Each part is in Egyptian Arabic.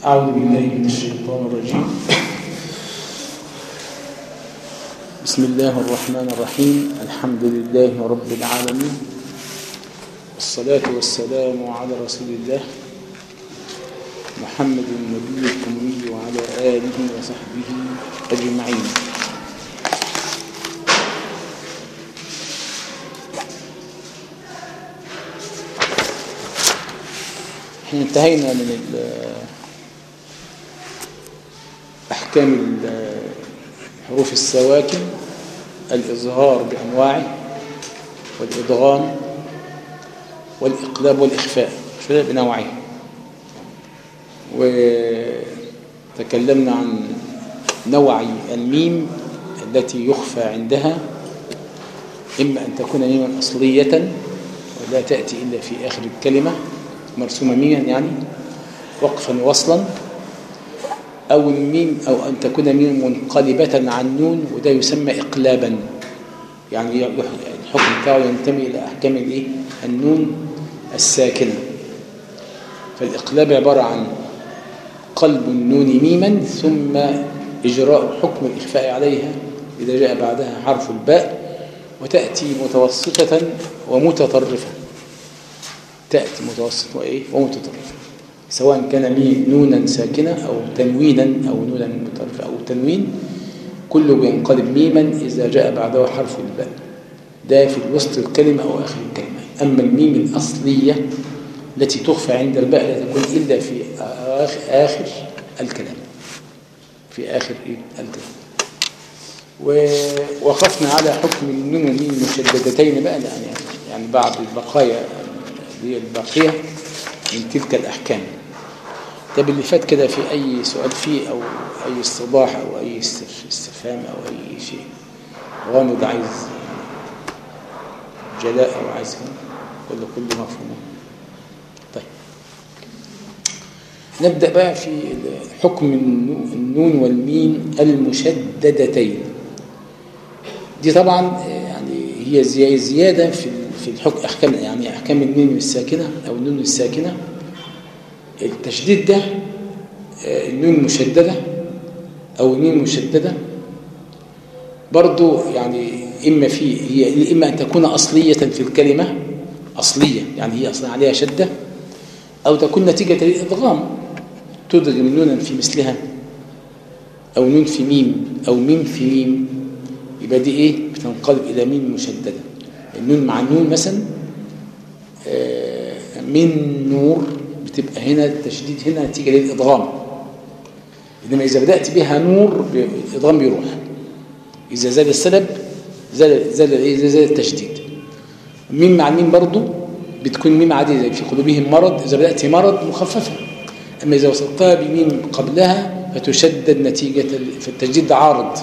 أعوذ بالله من الشيطان الرجيم بسم الله الرحمن الرحيم الحمد لله رب العالمين والصلاة والسلام على رسول الله محمد النبي الأمي وعلى آله وصحبه أجمعين احنا انتهينا من أحكام حروف السواكن الإظهار بأنواعه والإدغام والإقلاب والإخفاء شو بنوعه وتكلمنا عن نوع الميم التي يخفى عندها إما أن تكون ميما أصلية ولا تأتي إلا في آخر الكلمة مرسومة ميما يعني وقفا وصلا أو الميم أو أن تكون ميم منقلبة عن نون وده يسمى إقلابا يعني الحكم بتاعه ينتمي إلى أحكام الإيه؟ النون الساكنة فالإقلاب عبارة عن قلب النون ميما ثم إجراء حكم الإخفاء عليها إذا جاء بعدها حرف الباء وتأتي متوسطة ومتطرفة تأتي متوسطة وإيه؟ ومتطرفة سواء كان مين نونا ساكنة أو تنوينا أو نونا متطرفة أو تنوين كله بينقلب ميما إذا جاء بعده حرف الباء ده في وسط الكلمة أو آخر الكلمة أما الميم الأصلية التي تخفى عند الباء لا تكون إلا في آخر الكلام في آخر الكلام ووقفنا على حكم النون والميم المشددتين بقى يعني يعني بعض البقايا اللي هي الباقية من تلك الأحكام طب اللي فات كده في أي سؤال فيه أو أي استضاح أو أي استفهام أو أي شيء غامض عايز جلاء أو عايز كل كله مفهوم طيب نبدأ بقى في حكم النون والميم المشددتين دي طبعا يعني هي زيادة في في الحكم أحكام يعني أحكام الميم الساكنة أو النون الساكنة التشديد ده النون مشددة أو الميم مشددة برضو يعني إما في هي إما أن تكون أصلية في الكلمة أصلية يعني هي أصلا عليها شدة أو تكون نتيجة للإضغام تدغم نونا في مثلها أو نون في ميم أو ميم في ميم يبقى دي إيه بتنقلب إلى ميم مشددة النون مع النون مثلا من نور بتبقى هنا التشديد هنا نتيجة للإضغام إنما إذا بدأت بها نور الإضغام بيروح إذا زاد السلب زال زال إيه زال التشديد ميم مع الميم برضو بتكون ميم عادية في قلوبهم مرض إذا بدأت مرض مخففة أما إذا وصلتها بميم قبلها فتشدد نتيجة فالتجديد عارض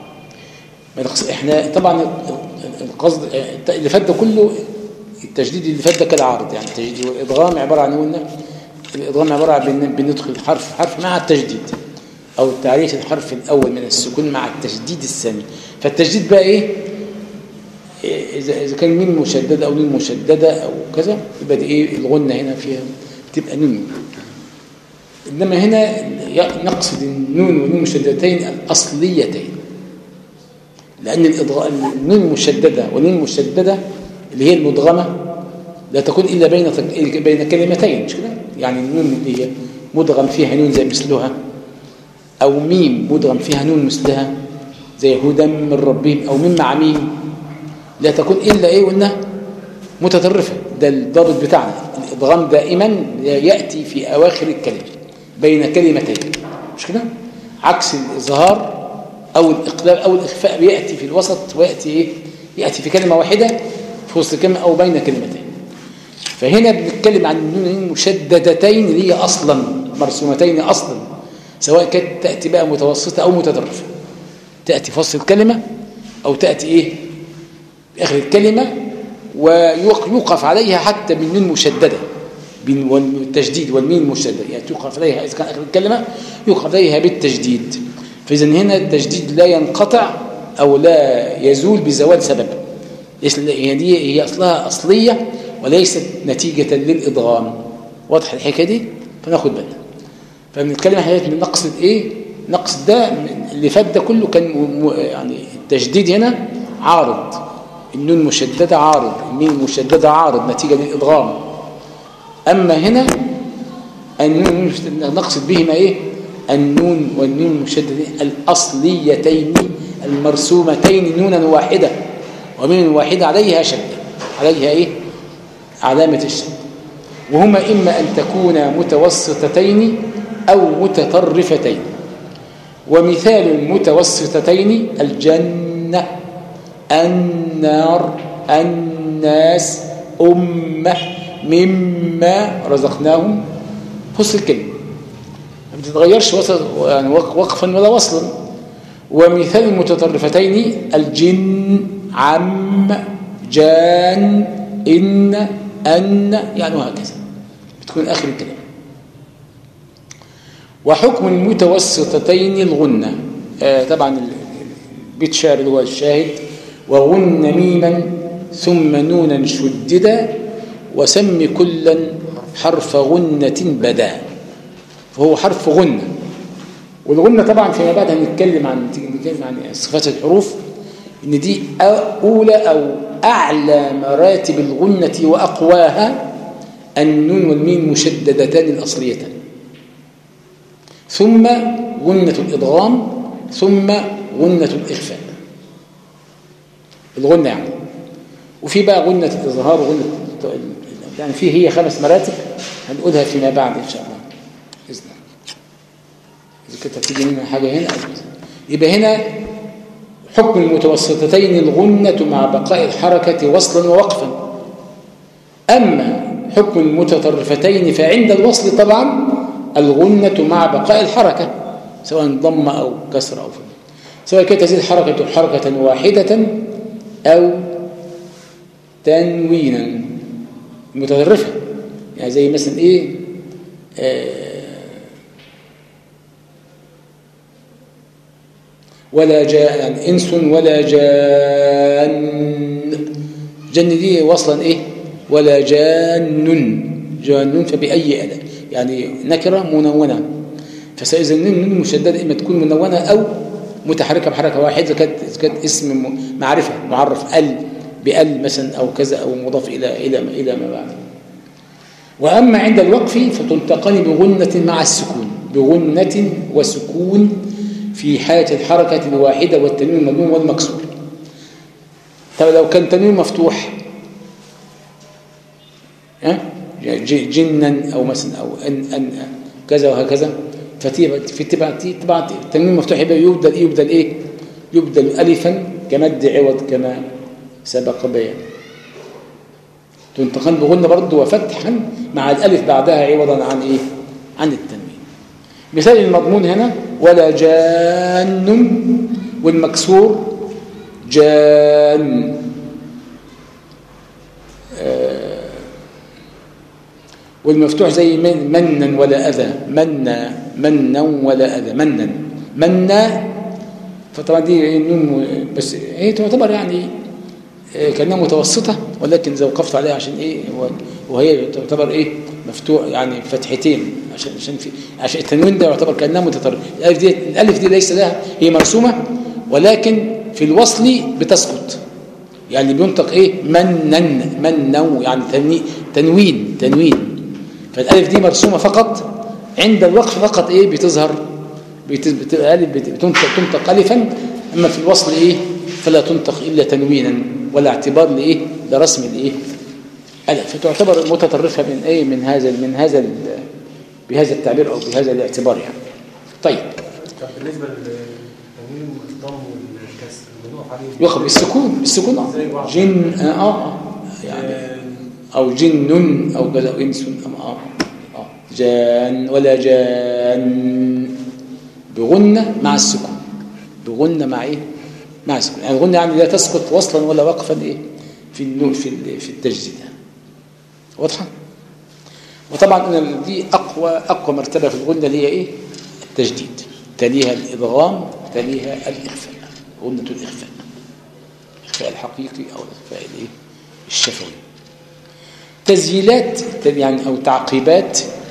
احنا طبعا القصد اللي فات ده كله التجديد اللي فات ده كالعارض يعني التجديد والإضغام عبارة عن قلنا الإضغام عبارة عن بندخل حرف حرف مع التجديد أو تعريف الحرف الأول من السكون مع التجديد الثاني فالتجديد بقى إيه إذا إذا كان ميم مشددة أو نون مشددة أو كذا يبقى دي إيه الغنة هنا فيها تبقى نون إنما هنا نقصد النون والنون مشددتين الأصليتين لأن النون المشددة والنون المشددة اللي هي المدغمة لا تكون إلا بين بين كلمتين مش كده يعني النون اللي هي مدغم فيها نون زي مثلها أو ميم مدغم فيها نون مثلها زي هدى من ربهم أو ميم مع ميم لا تكون إلا إيه قلنا متطرفة ده الضابط بتاعنا الإضغام دائما يأتي في أواخر الكلمة بين كلمتين مش كده عكس الإظهار أو الإقلاب أو الإخفاء بيأتي في الوسط ويأتي إيه يأتي في كلمة واحدة في وسط كلمة أو بين كلمتين فهنا بنتكلم عن النون مشددتين اللي هي أصلا مرسومتين أصلا سواء كانت تأتي بقى متوسطة أو متطرفة تأتي في وسط الكلمة أو تأتي إيه في آخر الكلمة ويوقف عليها حتى بالنون مشددة والتجديد والميم المشددة يعني توقف عليها إذا كان آخر الكلمة يوقف عليها بالتجديد فإذا هنا التجديد لا ينقطع أو لا يزول بزوال سبب هي دي هي أصلها أصلية وليست نتيجة للإضغام واضح الحكاية دي فناخد بالنا فبنتكلم احنا نقصد ايه نقصد ده اللي فات ده كله كان م... يعني التشديد هنا عارض النون مشددة عارض الميم المشددة عارض نتيجة للإضغام أما هنا النون نقصد بهما إيه النون والميم المشددة الأصليتين المرسومتين نونا واحدة ومن واحدة عليها شدة عليها إيه علامة الشدة وهما إما أن تكونا متوسطتين أو متطرفتين ومثال المتوسطتين الجنة النار الناس أمة مما رزقناهم فصل الكلمة ما بتتغيرش يعني وقفا ولا وصلا ومثال المتطرفتين الجن عم جان إن أن يعني وهكذا بتكون آخر الكلام وحكم المتوسطتين الغنة آه طبعا بيت شعر اللي هو الشاهد وغن ميما ثم نونا شددا وسم كلا حرف غنة بدا فهو حرف غنة والغنة طبعا فيما بعد هنتكلم عن نتكلم عن صفات الحروف ان دي اولى او اعلى مراتب الغنة واقواها النون والميم مشددتان الاصليتان ثم غنة الادغام ثم غنة الاخفاء الغنة يعني وفي بقى غنة الإظهار وغنة يعني في هي خمس مراتب هنقولها فيما بعد إن شاء الله بإذن الله إذا كنت هتيجي منها حاجة هنا يبقى هنا حكم المتوسطتين الغنة مع بقاء الحركة وصلا ووقفا أما حكم المتطرفتين فعند الوصل طبعا الغنة مع بقاء الحركة سواء ضم أو كسر أو فضل سواء كانت تزيد حركة حركة واحدة أو تنوينا متطرفة يعني زي مثلا إيه آه ولا جاء يعني إنس ولا جان جن دي وصلا إيه ولا جان جان فبأي أداء يعني نكرة منونة فإذا النون مشددة إما تكون منونة أو متحركة بحركة واحدة إذا كانت كانت اسم معرفة معرف ال بال مثلا أو كذا أو مضاف إلى إلى إلى ما بعد وأما عند الوقف فتلتقن بغنة مع السكون بغنة وسكون في حالة الحركة الواحدة والتنوين المضموم والمكسور طب لو كان تنوين مفتوح ها جنا أو مثلا أو أن أن كذا وهكذا فتبقى في تبقى تبقى التنوين مفتوح يبقى يبدل يبدل ايه يبدل الفا كمد عوض كما سبق بيان تنتقل بغنة برضه وفتحا مع الالف بعدها عوضا عن ايه عن التنوين مثال المضمون هنا ولا جان والمكسور جان آه والمفتوح زي من منا ولا أذى منا منا ولا أذى منا منا فطبعا دي نون بس هي تعتبر يعني كأنها متوسطة ولكن إذا وقفت عليها عشان إيه وهي تعتبر إيه مفتوح يعني فتحتين عشان عشان في عشان التنوين ده يعتبر كأنها متطرف الألف دي الألف دي ليس لها هي مرسومة ولكن في الوصل بتسقط يعني بينطق إيه منن منو يعني تنوين تنوين فالالف دي مرسومه فقط عند الوقف فقط ايه بتظهر بتبقى الف بتنطق تنطق الفا اما في الوصل ايه فلا تنطق الا تنوينا ولا اعتبار لايه لرسم الايه الف فتعتبر متطرفه من ايه من هذا من هذا بهذا التعبير او بهذا الاعتبار يعني طيب طب بالنسبه للتنوين الضم والكسر الموضوع عليه يخرج السكون السكون اه جن اه اه يعني أو جن أو كذا أو إنس أم آه آه جان ولا جان بغنة مع السكون بغنة مع إيه؟ مع السكون يعني الغنة يعني لا تسقط وصلا ولا وقفا إيه؟ في النون في في التجديد واضحة؟ وطبعا دي أقوى أقوى مرتبة في الغنة اللي هي إيه؟ التجديد تليها الإدغام تليها الإخفاء غنة الإخفاء الإخفاء الحقيقي أو الإخفاء الإيه؟ الشفوي تسجيلات يعني أو تعقيبات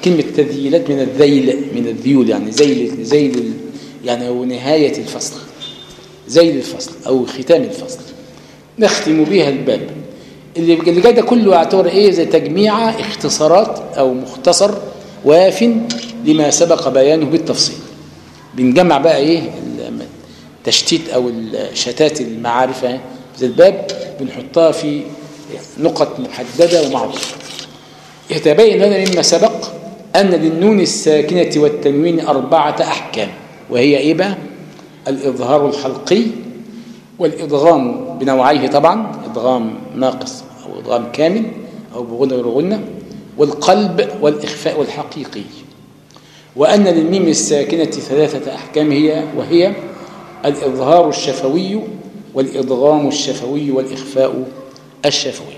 كلمة تذييلات من الذيل من الذيول يعني زيل زيل يعني هو نهاية الفصل زيل الفصل أو ختام الفصل نختم بها الباب اللي اللي جاي ده كله يعتبر ايه زي تجميعة اختصارات او مختصر واف لما سبق بيانه بالتفصيل بنجمع بقى ايه التشتيت او شتات المعارف في الباب بنحطها في نقط محددة ومعروفة يتبين لنا مما سبق أن للنون الساكنة والتنوين أربعة أحكام وهي إيه بقى؟ الإظهار الحلقي والإدغام بنوعيه طبعا إدغام ناقص أو إدغام كامل أو بغنى غير غنى والقلب والإخفاء الحقيقي وأن للميم الساكنة ثلاثة أحكام هي وهي الإظهار الشفوي والإدغام الشفوي والإخفاء الشفوي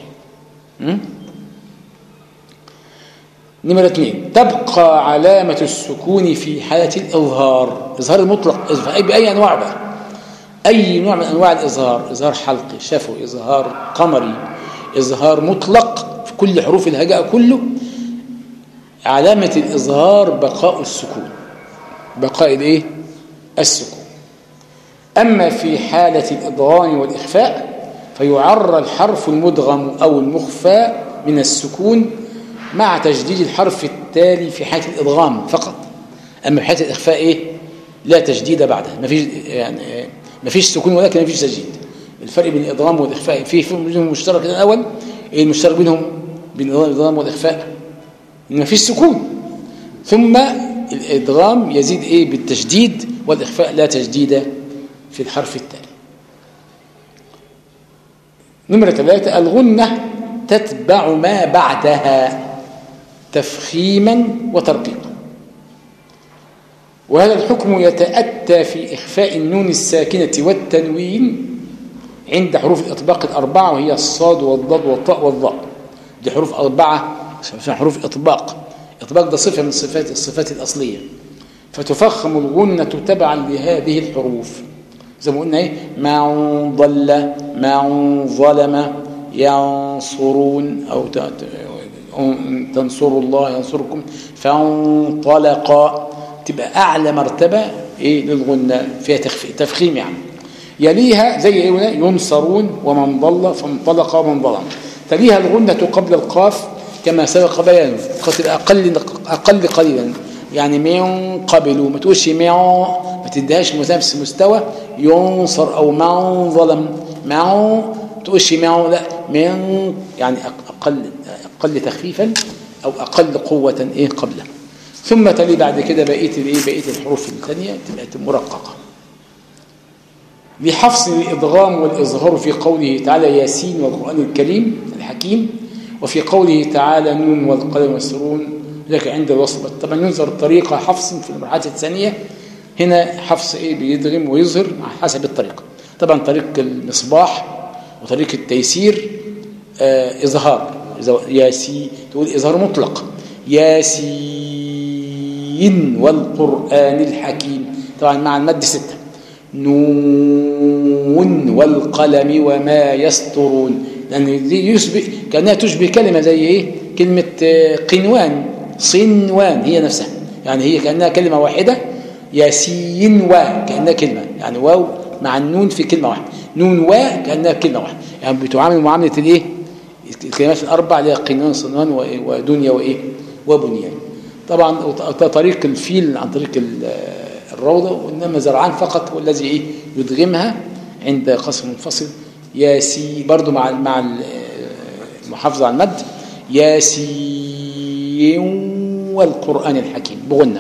نمرة اثنين تبقى علامة السكون في حالة الإظهار إظهار المطلق إظهار بأي أنواع بقى أي نوع من أنواع الإظهار إظهار حلقي شفوي إظهار قمري إظهار مطلق في كل حروف الهجاء كله علامة الإظهار بقاء السكون بقاء الإيه؟ السكون أما في حالة الإضغام والإخفاء فيعر الحرف المدغم أو المخفى من السكون مع تجديد الحرف التالي في حالة الإضغام فقط أما في حالة الإخفاء إيه؟ لا تجديد بعدها ما فيش يعني ما فيش سكون ولكن ما فيش تجديد الفرق بين الإضغام والإخفاء في بينهم مشترك الأول إيه المشترك بينهم بين الإضغام والإخفاء ما فيش سكون ثم الإضغام يزيد إيه بالتجديد والإخفاء لا تجديد في الحرف التالي نمرة ثلاثة الغنة تتبع ما بعدها تفخيما وترقيقا وهذا الحكم يتأتى في إخفاء النون الساكنة والتنوين عند حروف الإطباق الأربعة وهي الصاد والضاد والطاء والضاء دي حروف أربعة حروف إطباق إطباق ده صفة من صفات الصفات الأصلية فتفخم الغنة تبعا لهذه الحروف زي ما قلنا ايه من ضل من ظلم ينصرون او تنصروا الله ينصركم فانطلقا تبقى اعلى مرتبه ايه للغنه فيها تفخيم يعني يليها زي ايه ينصرون ومن ضل فانطلق ومن ظلم تليها الغنه قبل القاف كما سبق بيانه تبقى اقل اقل قليلا يعني من قبل وما تقولش من ما تديهاش نفس مستوى ينصر او من ظلم من تقولش من لا من يعني اقل اقل تخفيفا او اقل قوه ايه قبله ثم تلي بعد كده بقيه الايه بقيه الحروف الثانيه تبقى مرققه لحفص الادغام والاظهار في قوله تعالى ياسين والقران الكريم الحكيم وفي قوله تعالى نون والقلم والسرون ذلك عند الوصل طبعا ينظر طريقة حفص في المرحلة الثانية هنا حفص ايه بيدغم ويظهر حسب الطريقة طبعا طريق المصباح وطريق التيسير آه إظهار ياسي تقول إظهار مطلق ياسين والقرآن الحكيم طبعا مع المد ستة نون والقلم وما يسطرون لأن دي يشبه كأنها تشبه كلمة زي إيه كلمة قنوان صنوان هي نفسها يعني هي كأنها كلمة واحدة ياسين و كأنها كلمة يعني واو مع النون في كلمة واحدة نون و كأنها كلمة واحدة يعني بتعامل معاملة الايه الكلمات الأربع اللي هي قنوان صنوان ودنيا وإيه وبنيان طبعا طريق الفيل عن طريق الروضة وإنما زرعان فقط هو الذي إيه يدغمها عند قصر منفصل ياسي برضو مع مع المحافظة على المد ياسين والقرآن الحكيم بغنى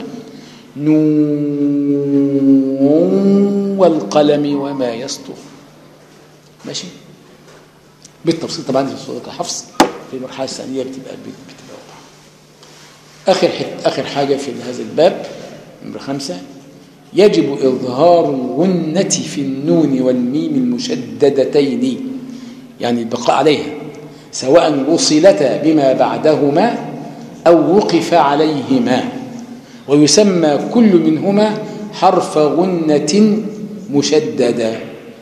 نون والقلم وما يسطر ماشي بالتفصيل طبعا في صورة الحفص في المرحلة الثانية بتبقى بتبقى واضحة آخر آخر حاجة في هذا الباب نمرة خمسة يجب إظهار الغنة في النون والميم المشددتين يعني البقاء عليها سواء وصلتا بما بعدهما أو وقف عليهما ويسمى كل منهما حرف غنة مشددة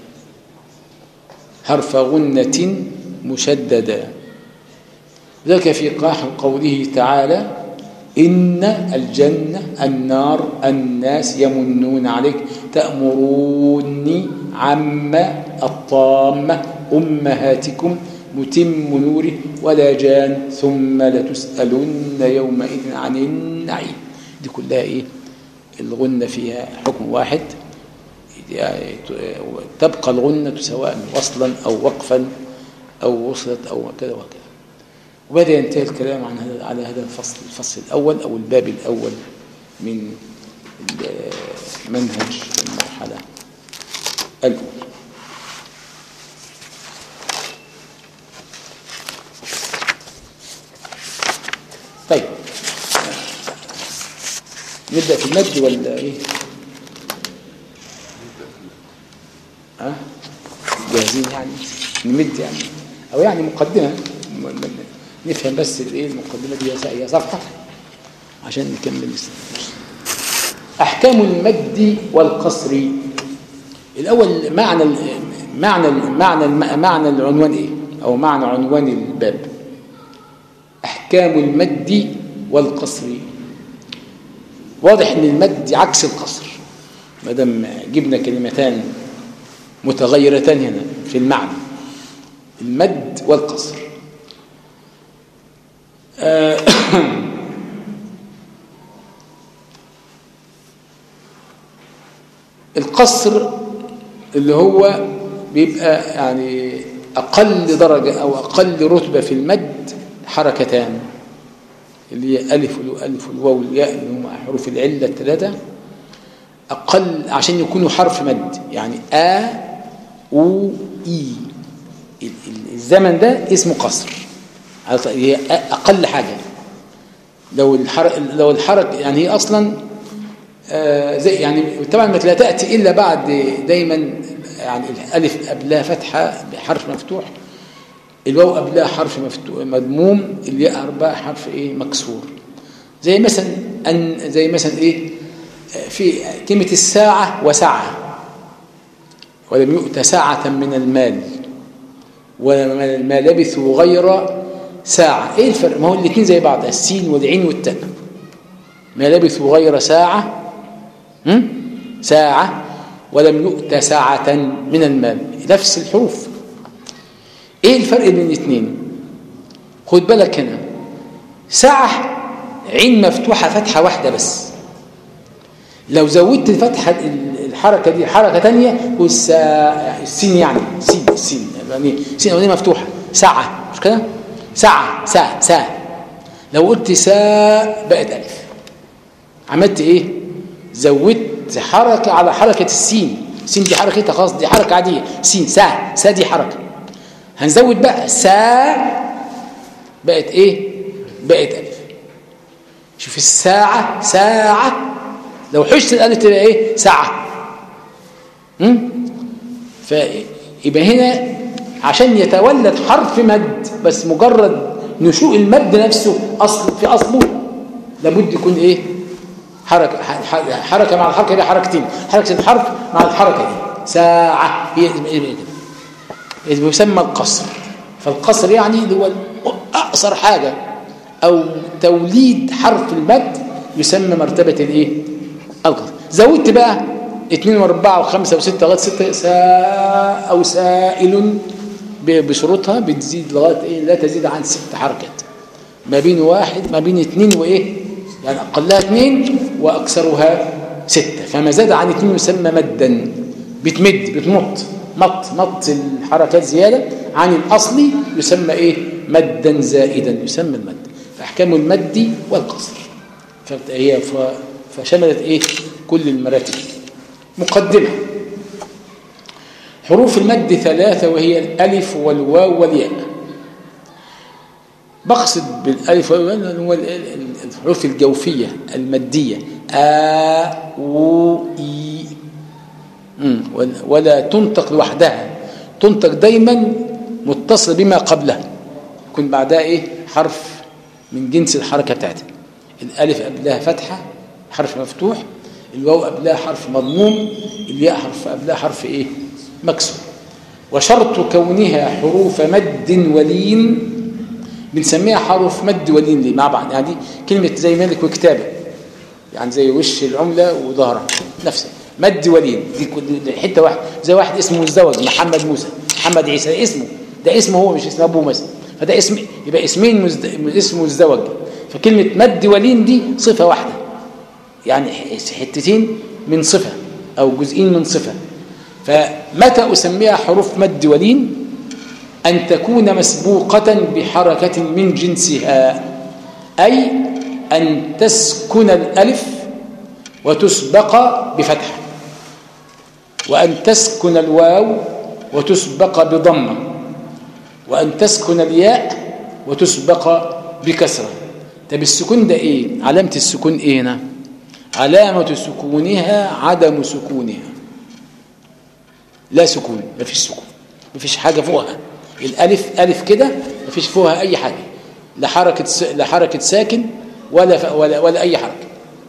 حرف غنة مشددة ذلك في قاح قوله تعالى إن الجنة النار الناس يمنون عليك تأمروني عما الطامة أمهاتكم متم نوري ولا جان ثم لتسألن يومئذ عن النعيم دي كلها إيه الغنة فيها حكم واحد يعني تبقى الغنة سواء وصلا أو وقفا أو وصلت أو كذا وكذا وبدأ ينتهي الكلام عن هذا على هذا الفصل الفصل الأول أو الباب الأول من منهج المرحلة الأولى طيب نبدأ في المد ولا إيه؟ ها؟ جاهزين يعني نمد يعني أو يعني مقدمة نفهم بس الايه المقدمه دي هي صفحه عشان نكمل احكام المد والقصر الاول معنى معنى معنى معنى العنوان ايه او معنى عنوان الباب احكام المد والقصر واضح ان المد عكس القصر ما دام جبنا كلمتان متغيرتان هنا في المعنى المد والقصر القصر اللي هو بيبقى يعني أقل درجة أو أقل رتبة في المد حركتان اللي هي ألف والألف والواو والياء اللي هم حروف العلة الثلاثة أقل عشان يكونوا حرف مد يعني آ أو إي الزمن ده اسمه قصر هي أقل حاجة لو الحركة لو الحركة يعني هي أصلا آه زي يعني طبعا ما لا تأتي إلا بعد دايما يعني الألف قبلها فتحة بحرف مفتوح الواو قبلها حرف مفتوح مضموم الياء أربعة حرف إيه مكسور زي مثلا أن زي مثلا إيه في كلمة الساعة وسعة ولم يؤت ساعة من المال وما لبثوا غير ساعة ايه الفرق ما هو الاثنين زي بعض السين والعين والتاء ما لبثوا غير ساعة هم؟ ساعة ولم يؤت ساعة من المال نفس الحروف ايه الفرق بين الاثنين خد بالك هنا ساعة عين مفتوحة فتحة واحدة بس لو زودت الفتحة الحركة دي حركة تانية والسين يعني سين السين يعني سين أولانية مفتوحة ساعة مش كده ساعة ساعة ساعة لو قلت ساء بقت ألف عملت إيه زودت حركة على حركة السين السين دي حركتها خلاص دي حركة عادية سين ساعة ساعة دي حركة هنزود بقى ساعة بقت إيه بقت ألف شوف الساعة ساعة لو حشت الألف تبقى إيه ساعة فيبقى هنا عشان يتولد حرف مد بس مجرد نشوء المد نفسه أصل في أصله لابد يكون إيه حركة حركة مع الحركة دي حركتين حركة الحرف مع الحركة دي ساعة يسمى القصر فالقصر يعني اللي هو أقصر حاجة أو توليد حرف المد يسمى مرتبة الإيه القصر زودت بقى اثنين واربعة وخمسة وستة لغاية ستة ساء أو سائل بشروطها بتزيد لغاية إيه لا تزيد عن ست حركات ما بين واحد ما بين اثنين وإيه يعني أقلها اثنين وأكثرها ستة فما زاد عن اثنين يسمى مدا بتمد بتمط مط مط الحركات زيادة عن الأصلي يسمى إيه مدا زائدا يسمى المد فأحكام المد والقصر فهي فشملت إيه كل المراتب مقدمة حروف المد ثلاثة وهي الألف والواو والياء بقصد بالألف والواو هو الحروف الجوفية المادية آ و إي ولا تنطق لوحدها تنطق دايما متصل بما قبلها يكون بعدها ايه حرف من جنس الحركة بتاعتها الألف قبلها فتحة حرف مفتوح الواو قبلها حرف مضموم الياء حرف قبلها حرف ايه مكسور وشرط كونها حروف مد ولين بنسميها حرف مد ولين ليه مع بعض يعني دي كلمة زي ملك وكتابة يعني زي وش العملة وظهرها نفسه مد ولين دي كل- دي حتة واحدة زي واحد اسمه مزدوج محمد موسى محمد عيسى ده اسمه ده اسمه هو مش اسم أبوه مثلا فده اسم يبقى اسمين مزد... اسمه مزدوج فكلمة مد ولين دي صفة واحدة يعني حتتين من صفة أو جزئين من صفة فمتى أسميها حروف مد ولين أن تكون مسبوقة بحركة من جنسها أي أن تسكن الألف وتسبق بفتحة وأن تسكن الواو وتسبق بضمة وأن تسكن الياء وتسبق بكسرة طب السكون ده إيه؟ علامة السكون إيه هنا؟ علامة سكونها عدم سكونها لا سكون مفيش سكون مفيش حاجة فوقها الألف ألف كده مفيش فوقها أي حاجة لا حركة س... لا حركة ساكن ولا ف... ولا ولا أي حركة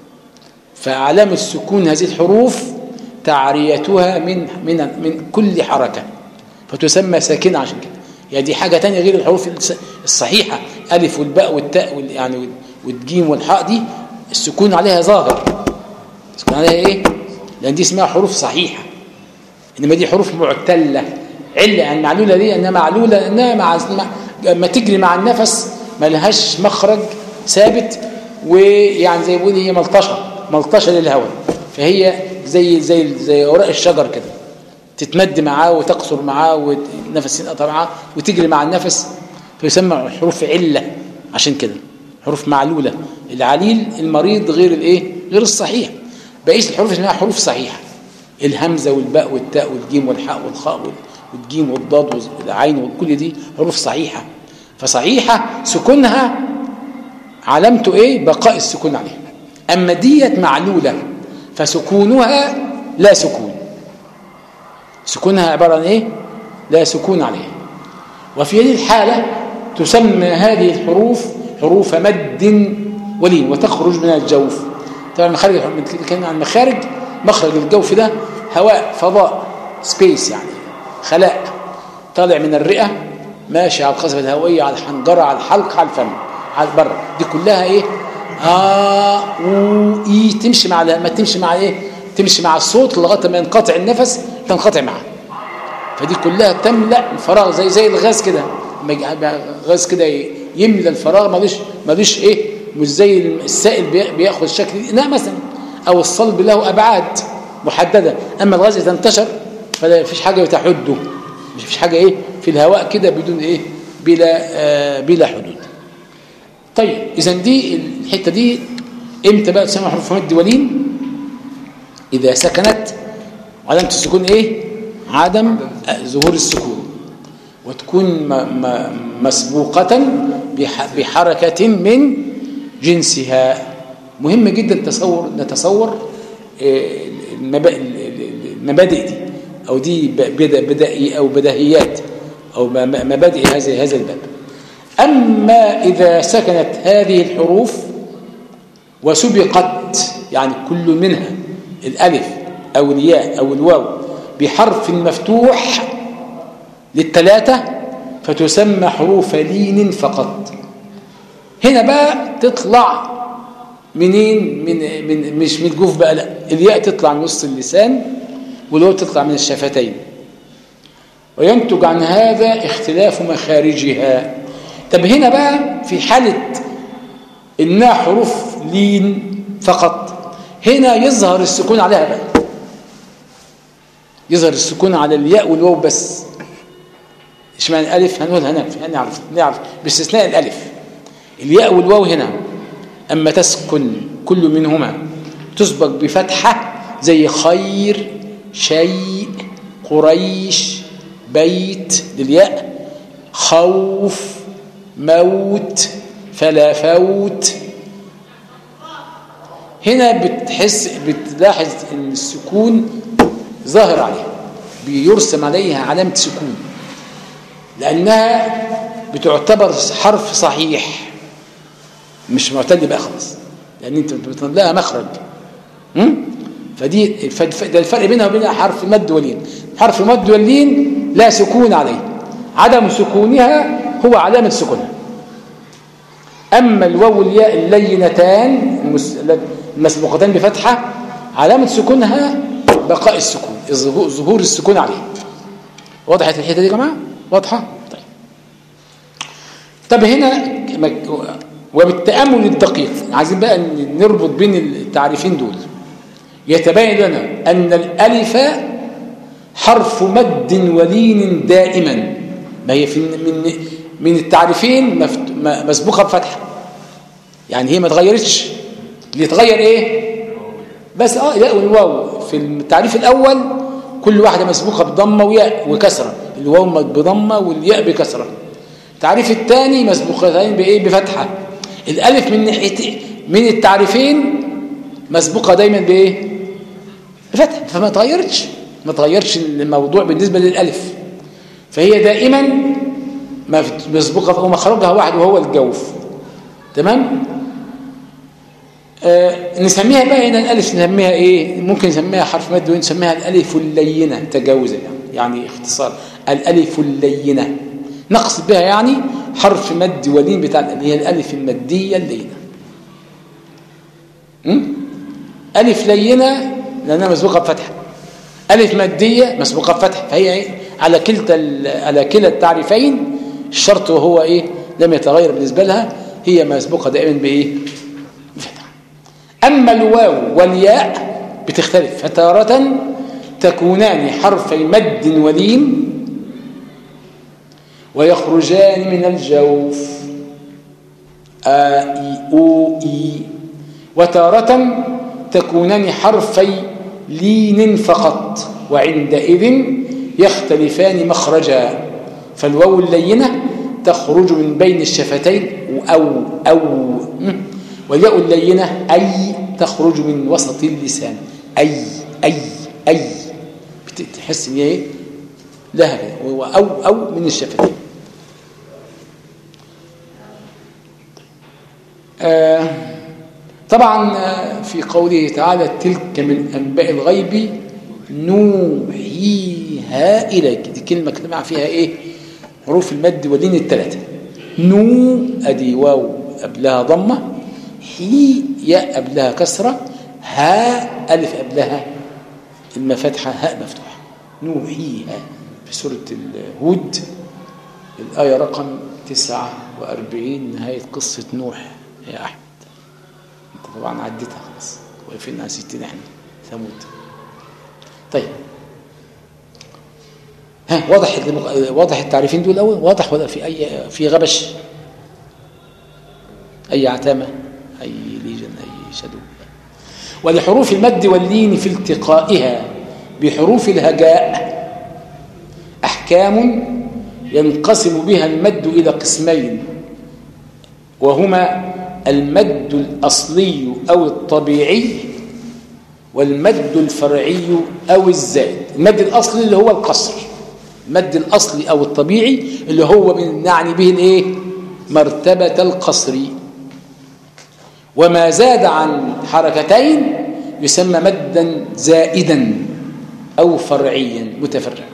فعلامة سكون هذه الحروف تعريتها من من من كل حركة فتسمى ساكنة عشان كده يعني دي حاجة تانية غير الحروف الس- الصحيحة ألف والباء والتاء وال... يعني وال- والجيم والحاء دي السكون عليها ظاهر السكون عليها إيه؟ لأن دي اسمها حروف صحيحة إنما دي حروف معتلة علة يعني معلولة ليه؟ أنها معلولة لأنها مع لما تجري مع النفس ما لهاش مخرج ثابت ويعني زي بيقول هي ملطشة ملطشة للهواء فهي زي زي زي اوراق الشجر كده تتمد معاه وتقصر معاه والنفس ينقطع معاه وتجري مع النفس فيسمى حروف علة عشان كده حروف معلولة العليل المريض غير الايه غير الصحيح بقية الحروف اسمها حروف صحيحة الهمزة والباء والتاء والجيم والحاء والخاء والجيم والضاد والعين وكل دي حروف صحيحة فصحيحة سكونها علامته ايه بقاء السكون عليها اما ديت معلولة فسكونها لا سكون سكونها عبارة عن ايه لا سكون عليها وفي هذه الحالة تسمى هذه الحروف حروف مد ولين وتخرج من الجوف طبعا مخارج كان عن مخارج مخرج الجوف ده هواء فضاء سبيس يعني خلاء طالع من الرئة ماشي على القصبة الهوائية على الحنجرة على الحلق على الفم على البر دي كلها ايه آ و إي تمشي مع ما تمشي مع ايه تمشي مع الصوت لغايه ما ينقطع النفس تنقطع معه فدي كلها تملا الفراغ زي زي الغاز كده غاز كده يملى الفراغ ملوش ملوش ايه مش زي السائل بياخذ شكل لا مثلا او الصلب له ابعاد محدده اما الغاز اذا انتشر فلا فيش حاجه تحده مش فيش حاجه ايه في الهواء كده بدون ايه بلا آه بلا حدود طيب اذا دي الحته دي امتى بقى تسمى حروف مد ولين اذا سكنت علامه السكون ايه عدم ظهور السكون وتكون م م مسبوقه بحركه من جنسها مهم جدا تصور نتصور المبادئ دي او دي بدائي او بديهيات او مبادئ هذا هذا الباب أما إذا سكنت هذه الحروف وسبقت يعني كل منها الألف أو الياء أو الواو بحرف مفتوح للثلاثة فتسمى حروف لين فقط هنا بقى تطلع منين من من مش من الجوف بقى لا الياء تطلع من وسط اللسان والواو تطلع من الشفتين وينتج عن هذا اختلاف مخارجها طب هنا بقى في حالة إنها حروف لين فقط هنا يظهر السكون عليها بقى يظهر السكون على الياء والواو بس اشمعنى الالف هنقول هنعرف هنعرف نعرف باستثناء الالف الياء والواو هنا اما تسكن كل منهما تسبق بفتحه زي خير شيء قريش بيت للياء خوف موت فلا فوت هنا بتحس بتلاحظ ان السكون ظاهر عليها بيرسم عليها علامة سكون لأنها بتعتبر حرف صحيح مش معتل بقى خلاص لأن انت بتطلع لها مخرج فدي ده الفرق بينها وبين حرف المد واللين حرف المد واللين لا سكون عليه عدم سكونها هو علامة سكونها أما الواو والياء اللينتان المس- المسبوقتان بفتحة علامة سكونها بقاء السكون الظهور- ظهور السكون عليه وضحت الحتة دي يا جماعة واضحة طيب طب هنا مك- وبالتأمل الدقيق عايزين بقى ن- نربط بين التعريفين دول يتبين لنا أن الألف حرف مد ولين دائما ما هي في من من التعريفين مفت- م- مسبوقة بفتحة يعني هي ما اتغيرتش اللي اتغير ايه بس اه لا والواو في التعريف الأول كل واحدة مسبوقة بضمة وياء وكسرة الواو بضمة والياء بكسرة التعريف الثاني مسبوقتين بايه بفتحة الالف من ناحيه من التعريفين مسبوقه دايما بايه بفتحة فما تغيرتش ما تغيرش الموضوع بالنسبه للالف فهي دائما مسبوقه ومخرجها واحد وهو الجوف تمام آه نسميها بقى هنا الالف نسميها ايه ممكن نسميها حرف مد ونسميها الالف اللينه تجاوزا يعني اختصار الالف اللينه نقصد بها يعني حرف مد ولين بتاع اللي هي الالف الماديه اللينه م? الف لينه لانها مسبوقه بفتحه الف ماديه مسبوقه بفتحه فهي ايه على كلتا على كلا التعريفين الشرط وهو ايه لم يتغير بالنسبه لها هي مسبوقه دائما بايه بفتحه اما الواو والياء بتختلف فتاره تكونان حرفي مد ولين ويخرجان من الجوف آ إي أو إي وتارة تكونان حرفي لين فقط وعندئذ يختلفان مخرجا فالواو اللينة تخرج من بين الشفتين أو أو والياء اللينة أي تخرج من وسط اللسان أي أي أي بتحس ان هي لها أو أو من الشفتين آه طبعا في قوله تعالى تلك من أنباء الغيب نوحيها إليك دي كلمة اجتمع فيها إيه حروف المد واللين الثلاثة نو أدي واو قبلها ضمة حي ياء قبلها كسرة ها ألف قبلها المفتحة هاء مفتوحة نوحيها في سورة الهود الآية رقم 49 نهاية قصة نوح يا أحمد أنت طبعا عديتها خلاص واقفين على 60 احنا ثمود طيب ها واضح واضح التعريفين دول الاول واضح ولا في اي في غبش اي عتامه اي ليجن اي شدو ولحروف المد واللين في التقائها بحروف الهجاء احكام ينقسم بها المد الى قسمين وهما المد الأصلي أو الطبيعي والمد الفرعي أو الزائد المد الأصلي اللي هو القصر المد الأصلي أو الطبيعي اللي هو نعني به الايه مرتبة القصر وما زاد عن حركتين يسمى مدا زائدا أو فرعيا متفرع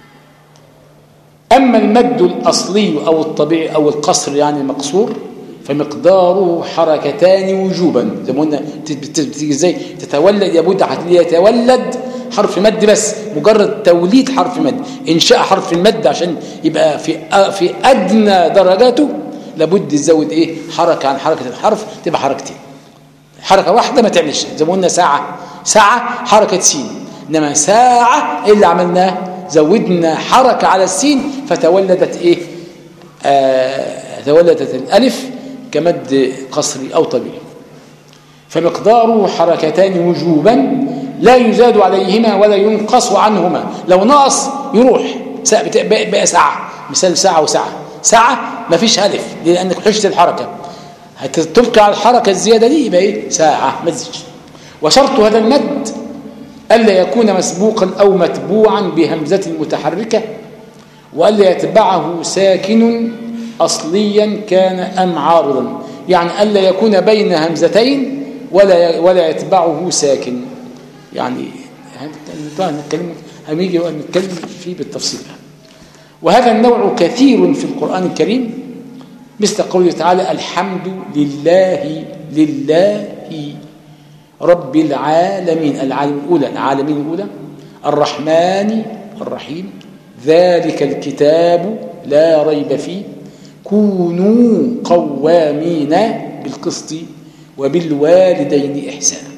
أما المد الأصلي أو الطبيعي أو القصر يعني المقصور فمقداره حركتان وجوبا زي ما قلنا بتيجي ازاي تتولد يبد يتولد حرف مد بس مجرد توليد حرف مد انشاء حرف المد عشان يبقى في في ادنى درجاته لابد تزود ايه حركه عن حركه الحرف تبقى حركتين حركه واحده ما تعملش زي ما قلنا ساعه ساعه حركه سين انما ساعه ايه اللي عملناه زودنا حركه على السين فتولدت ايه آه تولدت الالف كمد قصري أو طبيعي فمقداره حركتان وجوبا لا يزاد عليهما ولا ينقص عنهما لو نقص يروح بقى ساعة مثال ساعة وساعة ساعة ما فيش ألف لأنك حشت الحركة هتبقى على الحركة الزيادة دي يبقى إيه ساعة ما تزيدش وشرط هذا المد ألا يكون مسبوقا أو متبوعا بهمزة متحركة وألا يتبعه ساكن أصليا كان أم عارضا يعني ألا يكون بين همزتين ولا ولا يتبعه ساكن يعني هنتكلم هنيجي نتكلم فيه بالتفصيل وهذا النوع كثير في القرآن الكريم مثل قوله تعالى الحمد لله لله رب العالمين العالمين الأولى العالمين الأولى الرحمن الرحيم ذلك الكتاب لا ريب فيه كونوا قوامين بالقسط وبالوالدين إحسانا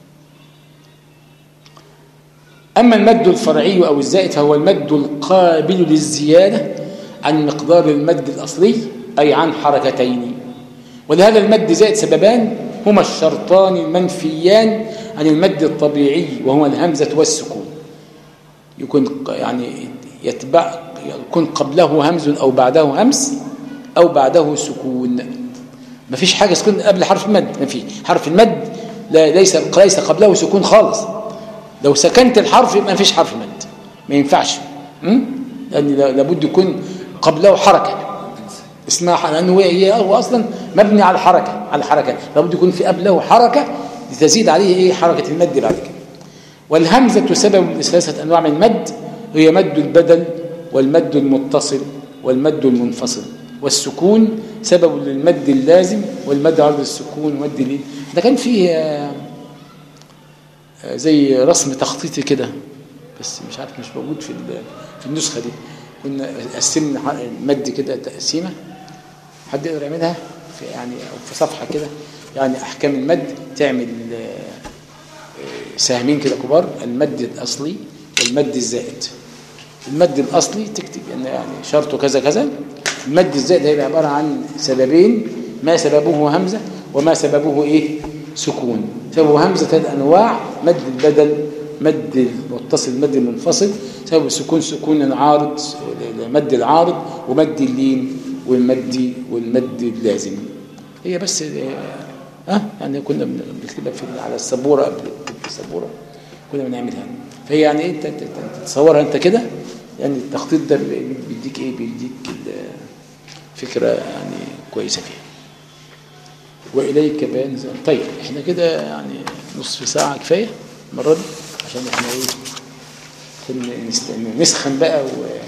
أما المد الفرعي أو الزائد فهو المد القابل للزيادة عن مقدار المد الأصلي أي عن حركتين ولهذا المد زائد سببان هما الشرطان المنفيان عن المد الطبيعي وهما الهمزة والسكون يكون يعني يتبع يكون قبله همز أو بعده همس أو بعده سكون ما فيش حاجة سكون قبل حرف المد ما في حرف المد لا ليس ليس قبله سكون خالص لو سكنت الحرف ما فيش حرف مد ما ينفعش لأن لابد يكون قبله حركة اسمها لأنه هي هو أصلا مبني على الحركة على الحركة لابد يكون في قبله حركة لتزيد عليه إيه حركة المد بعد كده والهمزة سبب لثلاثة أنواع من المد هي مد البدل والمد المتصل والمد المنفصل والسكون سبب للمد اللازم والمد عرض السكون ومد ليه ده كان فيه آه، آه، زي رسم تخطيطي كده بس مش عارف مش موجود في في النسخة دي كنا قسمنا المد كده تقسيمة حد يقدر يعملها في يعني أو في صفحة كده يعني أحكام المد تعمل آه، سهمين كده كبار المد الأصلي والمد الزائد المد الأصلي تكتب يعني, يعني شرطه كذا كذا المد الزائد هيبقى عبارة عن سببين ما سببه همزة وما سببه إيه سكون سببه همزة ثلاث أنواع مد البدل مد المتصل مد المنفصل سبب السكون سكون عارض مد العارض ومد اللين والمد والمد اللازم هي بس اه يعني كنا بنكتبها في على السبوره قبل السبوره كنا بنعملها فهي يعني ايه انت تتصورها انت كده يعني التخطيط ده بيديك ايه بيديك فكره يعني كويسه فيها واليك بيان طيب احنا كده يعني نصف ساعه كفايه المره دي عشان احنا ايه نسخن بقى و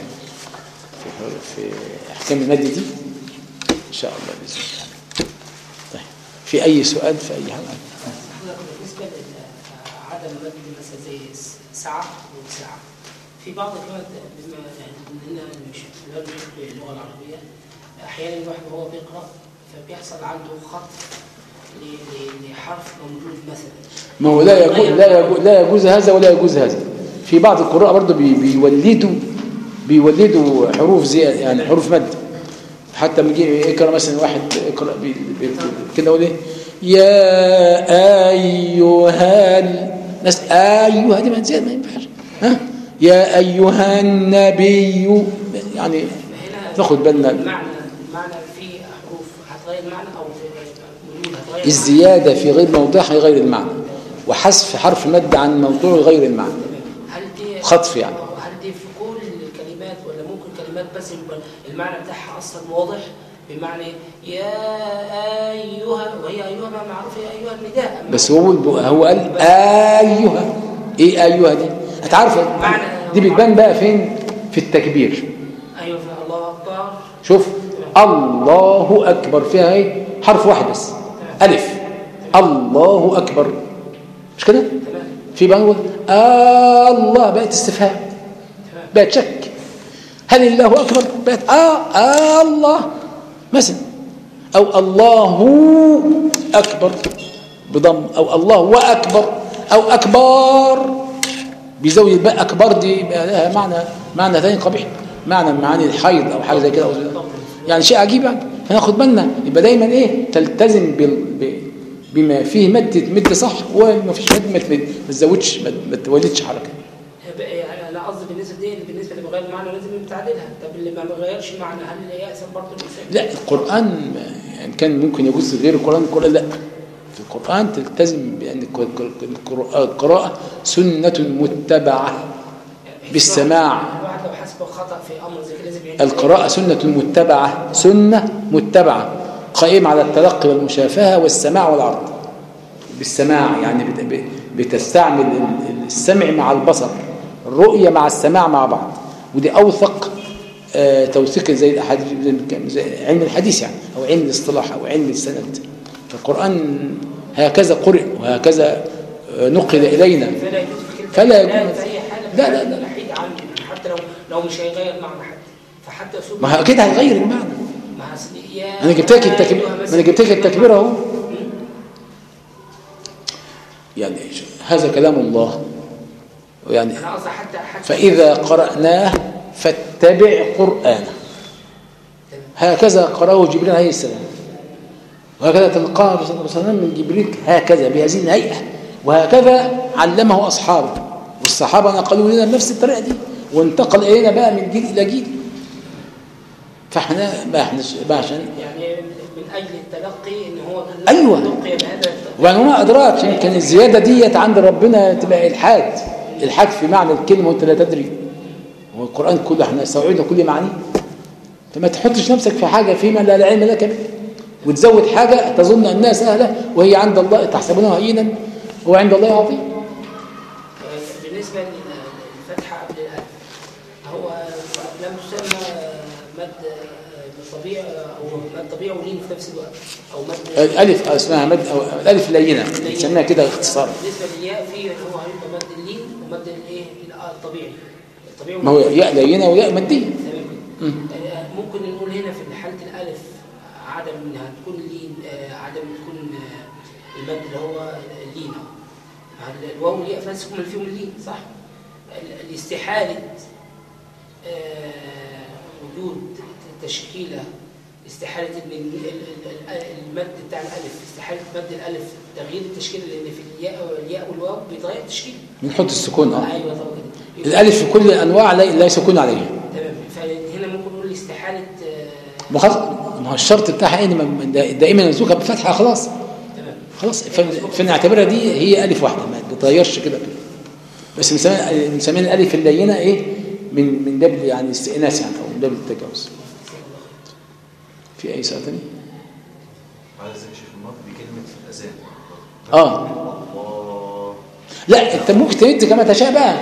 في احكام الماده دي ان شاء الله باذن الله طيب في اي سؤال في اي حاجه بالنسبه لعدم مد مثلا زي ساعه وساعه في بعض الكلمات بما عندنا مش باللغه العربيه احيانا الواحد وهو بيقرا فبيحصل عنده خط لحرف موجود مثلا ما هو لا يجوز لا يجوز, لا يجوز هذا ولا يجوز هذا في بعض القراء برضه بيولدوا بيولدوا حروف زي يعني حروف مد حتى لما يجي يقرا مثلا واحد يقرا كده يقول ايه يا ايها الناس ايها دي ما ما ينفعش ها يا ايها النبي يعني ناخد بالنا المعنى المعنى في حروف هتغير المعنى او هتغير الزياده في غير موضعها غير المعنى وحذف حرف مد عن موضوع غير المعنى هل دي خطف يعني هل دي في كل الكلمات ولا ممكن كلمات بس المعنى بتاعها اصلا واضح بمعنى يا ايها وهي ايها ما معروف هي ايها النداء بس هو هو قال ايها ايه ايها دي انت عارف دي بتبان بقى فين في التكبير ايوه الله اكبر شوف الله اكبر فيها ايه حرف واحد بس الف الله اكبر مش كده في بقى نقول الله بقت استفهام بقت شك هل الله اكبر بقت اه, آه الله مثلا او الله اكبر بضم او الله واكبر او اكبر بيزود الباء اكبر دي لها معنى معنى ثاني قبيح معنى من معاني الحيض او حاجه زي كده يعني شيء عجيب يعني فناخد بالنا يبقى دايما ايه تلتزم بما فيه مد مد صح وما فيش مد ما تزودش ما تولدش حركه يعني انا قصدي بالنسبه دي بالنسبه اللي بغير المعنى لازم تعدلها طب اللي ما بغيرش معنى هل يأسم برضه الانسان لا القران يعني كان ممكن يجوز غير القران القران لا في القران تلتزم بان القراءه سنه متبعه بالسماع الواحد لو حسب خطا في امر زي كده لازم القراءه سنه متبعه سنه متبعه قائم على التلقي والمشافهة والسماع والعرض بالسماع يعني بتستعمل السمع مع البصر الرؤية مع السماع مع بعض ودي أوثق آه، توثيق زي الاحاديث زي علم الحديث يعني او علم الاصطلاح او علم السند فالقران هكذا قرئ وهكذا آه، نقل الينا فلا يجوز في كلمة فلا لا يجوز. في أي حالة لا، لا، لا. بعيد عنه حتى لو لو مش هيغير معنى حد فحتى أسلوب ما هو اكيد هيغير المعنى ما أصل يا انا جبت لك التكبير ما انا جبت لك التكبير اهو يعني هذا كلام الله يعني أنا قصدي حتى حتى فإذا قرأناه فاتبع قرآنه هكذا قرأه جبريل عليه السلام وهكذا تلقاه صلى الله عليه وسلم من جبريل هكذا بهذه الهيئة وهكذا علمه أصحابه والصحابة نقلوا لنا بنفس الطريقة دي وانتقل إلينا بقى من جيل إلى جيل فاحنا ما احنا ما عشان يعني من أجل التلقي إن هو أيوة. تلقي بهذا وأنا ما أدراك يمكن الزيادة ديت عند ربنا تبقى إلحاد إلحاد في معنى الكلمة وأنت لا تدري هو القرآن كله احنا استوعبنا كل معانيه فما تحطش نفسك في حاجة فيما لا علم لك به وتزود حاجة تظن أنها سهلة وهي عند الله تحسبونها هينا هو عند الله عظيم بالنسبة للفتحة قبل الألف هو لم تسمى مد طبيعي أو مد طبيعي ولين في نفس الوقت أو مد الألف اسمها مد أو الألف لينة بنسميها كده اختصار بالنسبة للياء في اللي هو هيبقى مد اللين ومد الايه الطبيعي الطبيعي ما هو ياء لينة وياء مدية تمام مم. آه، ممكن نقول هنا في حالة الألف عدم انها تكون لين آه، عدم تكون آه، المد اللي هو اللين أهو. الواو والياء فاسكم اللي فيهم اللين صح ال- الاستحالة آه، وجود تشكيلة استحالة ان ال- ال- ال- المد بتاع الألف استحالة مد الألف تغيير التشكيل لأن في الياء والياء والواو بيتغير التشكيل بنحط السكون اه أيوه طبعا كده الألف في كل الأنواع لا لا يسكون عليها تمام فهنا ممكن نقول استحالة آه، ما خلاص ما هو الشرط بتاعها ايه إنما دا- دائما نزوكها بفتحة خلاص تمام خلاص فن- فنعتبرها دي هي ألف واحدة ما بتتغيرش كده بس بنسميها بنسميها الألف اللينة إيه من من باب يعني استئناس يعني أو من باب التجاوز في أي سؤال تاني؟ عايز اكشف النطق بكلمة في الأذان آه الله لا أنت ممكن تمد كما تشاء بقى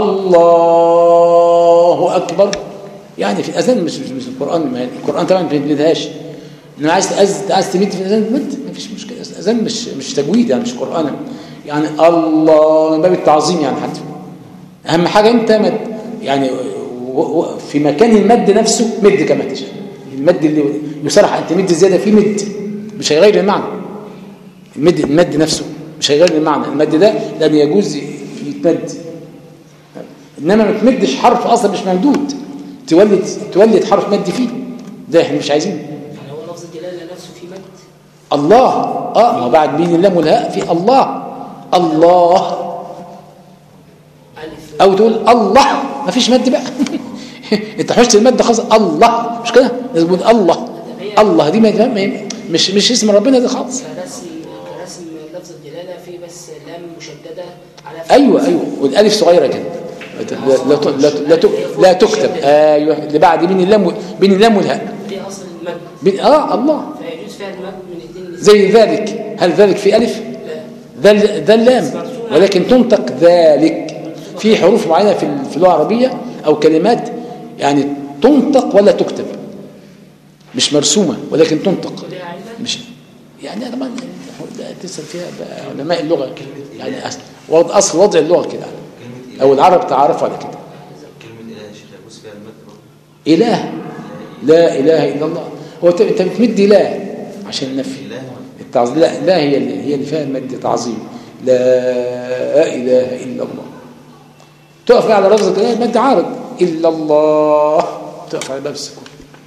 الله أكبر يعني في الأذان مش مش, مش القرآن ما القرآن طبعا ما بيمدهاش إنما عايز عايز عايز تمد في الأذان تمد مفيش مشكلة الأذان مش مش تجويد يعني مش قرآن يعني الله من باب التعظيم يعني حتى أهم حاجة أنت مد يعني و- و- في مكان المد نفسه مد كما تشاء المد اللي يصرح أن تمد زيادة فيه مد مش هيغير المعنى المد المد نفسه مش هيغير المعنى المد ده لم يجوز يتمد انما ما تمدش حرف اصلا مش ممدود تولد تولد حرف مد فيه ده احنا مش عايزينه يعني هو لفظ الجلالة نفسه في مد الله اه ما هو بعد بين اللام والهاء في الله الله ألف او تقول الله ما فيش مد بقى انت حشت المد خلاص الله مش كده لازم تقول الله الله دي ما ما- مش مش اسم ربنا ده خالص كرسم كرسم لفظ الجلالة في بس لام مشددة على فعل. ايوه ايوه والالف صغيره كده لا لا لا, لا, لا, لا تكتب ايوه اللي بعد بين اللام بين اللام والهاء دي أصل المد بين اه الله فيجوز فيها المد من الاثنين زي ذلك هل ذلك في الف لا ذا ذا اللام ولكن تنطق ذلك في حروف معينه في في اللغه العربيه او كلمات يعني تنطق ولا تكتب مش مرسومه ولكن تنطق وليها علة مش يعني أنا طبعا ده تسال فيها بقى علماء اللغه يعني أصل وضع اصل وضع اللغه كده كلمة او العرب تعرفوا على كده كلمة إله يا شيخ يجوز فيها المد برضه اله لا اله الا الله هو انت انت بتمد لا عشان النفي إله التعظيم لا لا هي اللي هي اللي فيها المد تعظيم لا اله الا الله تقف بقى على لفظ الجلال مد عارض الا الله تقف على باب السكون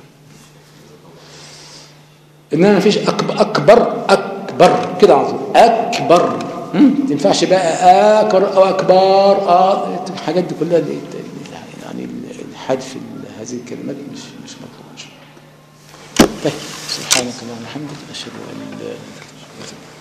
انما مفيش اكبر اكبر اكبر كده على طول اكبر ما تنفعش بقى اكبر او اكبر اه الحاجات دي كلها دي يعني الحذف هذه الكلمات مش مش مطلوب طيب سبحانك اللهم وبحمدك اشهد ان لا اله الا انت